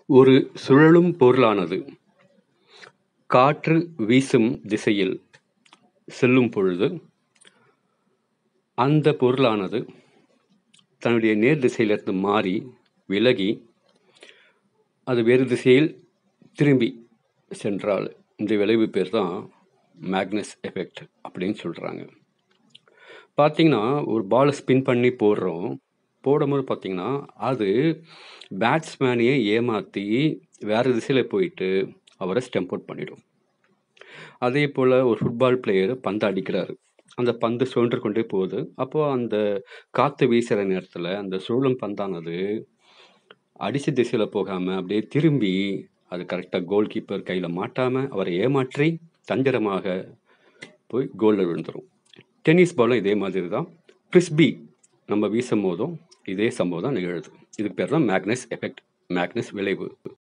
ஒரு சுழலும் பொருளானது காற்று வீசும் திசையில் செல்லும் பொழுது அந்த பொருளானது தன்னுடைய நேர் திசையிலிருந்து மாறி விலகி அது வேறு திசையில் திரும்பி சென்றால் இந்த விளைவு பேர் தான் மேக்னஸ் எஃபெக்ட் அப்படின்னு சொல்கிறாங்க பார்த்தீங்கன்னா ஒரு பாலை ஸ்பின் பண்ணி போடுறோம் போடும்போது பார்த்தீங்கன்னா அது பேட்ஸ்மேனையே ஏமாற்றி வேறு திசையில் போயிட்டு அவரை ஸ்டெம்ப் அவுட் பண்ணிடும் அதே போல் ஒரு ஃபுட்பால் பிளேயர் பந்து அடிக்கிறாரு அந்த பந்து சுழன்று கொண்டே போகுது அப்போது அந்த காற்று வீசுகிற நேரத்தில் அந்த சுழலும் பந்தானது அடித்த திசையில் போகாமல் அப்படியே திரும்பி அது கரெக்டாக கோல் கீப்பர் கையில் மாட்டாமல் அவரை ஏமாற்றி தந்திரமாக போய் கோலில் விழுந்துடும் டென்னிஸ் பாலும் இதே மாதிரி தான் ஃப்ரிஸ்பி நம்ம வீசும் போதும் இதே சம்பவம் தான் நிகழுது இதுக்கு பேர் தான் மேக்னஸ் எஃபெக்ட் மேக்னஸ் விளைவு